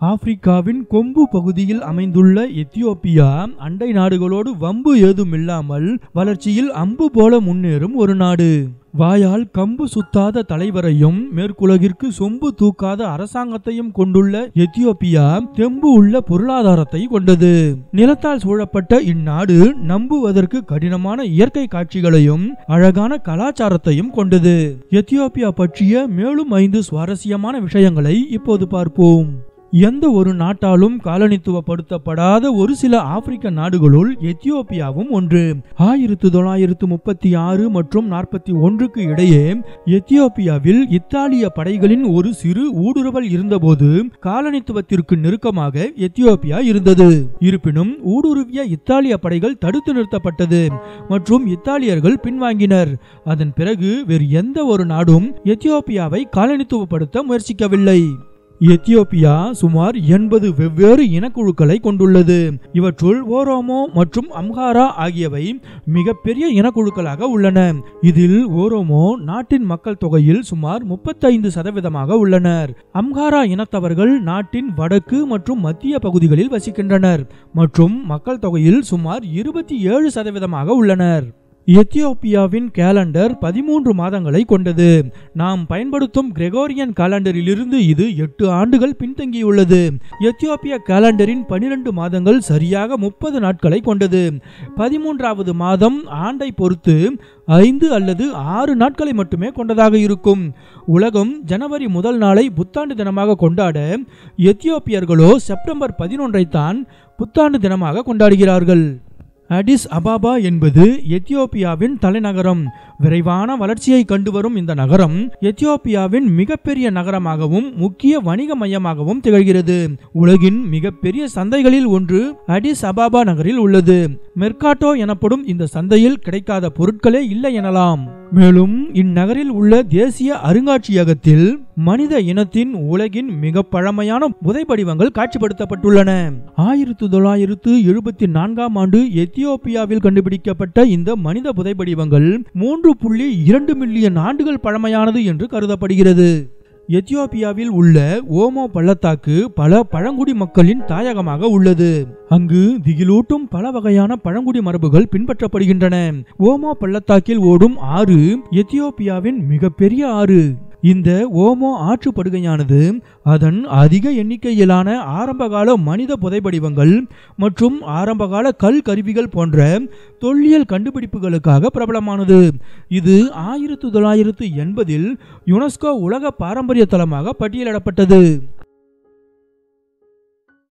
ஆப்பிரிக்காவின் கொம்பு பகுதியில் அமைந்துள்ள எத்தியோப்பியா அண்டை நாடுகளோடு வம்பு ஏதுமில்லாமல் வளர்ச்சியில் அம்பு போல முன்னேறும் ஒரு நாடு வாயால் கம்பு சுத்தாத தலைவரையும் மேற்குலகிற்கு சொம்பு தூக்காத அரசாங்கத்தையும் கொண்டுள்ள எத்தியோப்பியா தெம்பு உள்ள பொருளாதாரத்தை கொண்டது நிலத்தால் சூழப்பட்ட இந்நாடு நம்புவதற்கு கடினமான இயற்கை காட்சிகளையும் அழகான கலாச்சாரத்தையும் கொண்டது எத்தியோப்பியா பற்றிய மேலும் ஐந்து சுவாரஸ்யமான விஷயங்களை இப்போது பார்ப்போம் எந்த ஒரு நாட்டாலும் காலனித்துவப்படுத்தப்படாத ஒரு சில ஆப்பிரிக்க நாடுகளுள் எத்தியோப்பியாவும் ஒன்று ஆயிரத்து தொள்ளாயிரத்து முப்பத்தி ஆறு மற்றும் நாற்பத்தி ஒன்றுக்கு இடையே எத்தியோப்பியாவில் இத்தாலிய படைகளின் ஒரு சிறு ஊடுருவல் இருந்தபோது காலனித்துவத்திற்கு நெருக்கமாக எத்தியோப்பியா இருந்தது இருப்பினும் ஊடுருவிய இத்தாலிய படைகள் தடுத்து நிறுத்தப்பட்டது மற்றும் இத்தாலியர்கள் பின்வாங்கினர் அதன் பிறகு வேறு எந்த ஒரு நாடும் எத்தியோப்பியாவை காலனித்துவப்படுத்த முயற்சிக்கவில்லை எத்தியோப்பியா சுமார் எண்பது வெவ்வேறு இனக்குழுக்களை கொண்டுள்ளது இவற்றுள் ஓரோமோ மற்றும் அம்ஹாரா ஆகியவை மிகப்பெரிய இனக்குழுக்களாக உள்ளன இதில் ஓரோமோ நாட்டின் மக்கள் தொகையில் சுமார் முப்பத்தைந்து சதவீதமாக உள்ளனர் அம்ஹாரா இனத்தவர்கள் நாட்டின் வடக்கு மற்றும் மத்திய பகுதிகளில் வசிக்கின்றனர் மற்றும் மக்கள் தொகையில் சுமார் இருபத்தி ஏழு சதவீதமாக உள்ளனர் எத்தியோப்பியாவின் கேலண்டர் பதிமூன்று மாதங்களை கொண்டது நாம் பயன்படுத்தும் கிரெகோரியன் காலண்டரிலிருந்து இது எட்டு ஆண்டுகள் பின்தங்கியுள்ளது எத்தியோப்பிய காலண்டரின் பனிரெண்டு மாதங்கள் சரியாக முப்பது நாட்களை கொண்டது பதிமூன்றாவது மாதம் ஆண்டை பொறுத்து ஐந்து அல்லது ஆறு நாட்களை மட்டுமே கொண்டதாக இருக்கும் உலகம் ஜனவரி முதல் நாளை புத்தாண்டு தினமாக கொண்டாட எத்தியோப்பியர்களோ செப்டம்பர் பதினொன்றை தான் புத்தாண்டு தினமாக கொண்டாடுகிறார்கள் அடிஸ் அபாபா என்பது எத்தியோப்பியாவின் தலைநகரம் விரைவான வளர்ச்சியை கண்டு வரும் இந்த நகரம் எத்தியோப்பியாவின் மிகப்பெரிய நகரமாகவும் முக்கிய வணிக மையமாகவும் திகழ்கிறது உலகின் மிகப்பெரிய சந்தைகளில் ஒன்று அடிஸ் அபாபா நகரில் உள்ளது மெர்காட்டோ எனப்படும் இந்த சந்தையில் கிடைக்காத பொருட்களே இல்லை எனலாம் மேலும் இந்நகரில் உள்ள தேசிய அருங்காட்சியகத்தில் மனித இனத்தின் உலகின் மிக பழமையான புதைப்படிவங்கள் காட்சிப்படுத்தப்பட்டுள்ளன ஆயிரத்து தொள்ளாயிரத்து எழுபத்தி நான்காம் ஆண்டு எத்தியோப்பியாவில் கண்டுபிடிக்கப்பட்ட இந்த மனித புதைப்படிவங்கள் மூன்று புள்ளி இரண்டு மில்லியன் ஆண்டுகள் பழமையானது என்று கருதப்படுகிறது எத்தியோப்பியாவில் உள்ள ஓமோ பள்ளத்தாக்கு பல பழங்குடி மக்களின் தாயகமாக உள்ளது அங்கு திகிலூட்டும் பல வகையான பழங்குடி மரபுகள் பின்பற்றப்படுகின்றன ஓமோ பள்ளத்தாக்கில் ஓடும் ஆறு எத்தியோப்பியாவின் மிகப்பெரிய ஆறு இந்த ஓமோ ஆற்றுப்படுகையானது அதன் அதிக எண்ணிக்கையிலான ஆரம்பகால மனித புதைப்படிவங்கள் மற்றும் ஆரம்பகால கல் கருவிகள் போன்ற தொல்லியல் கண்டுபிடிப்புகளுக்காக பிரபலமானது இது ஆயிரத்து தொள்ளாயிரத்து எண்பதில் யுனெஸ்கோ உலக பாரம்பரிய தலமாக பட்டியலிடப்பட்டது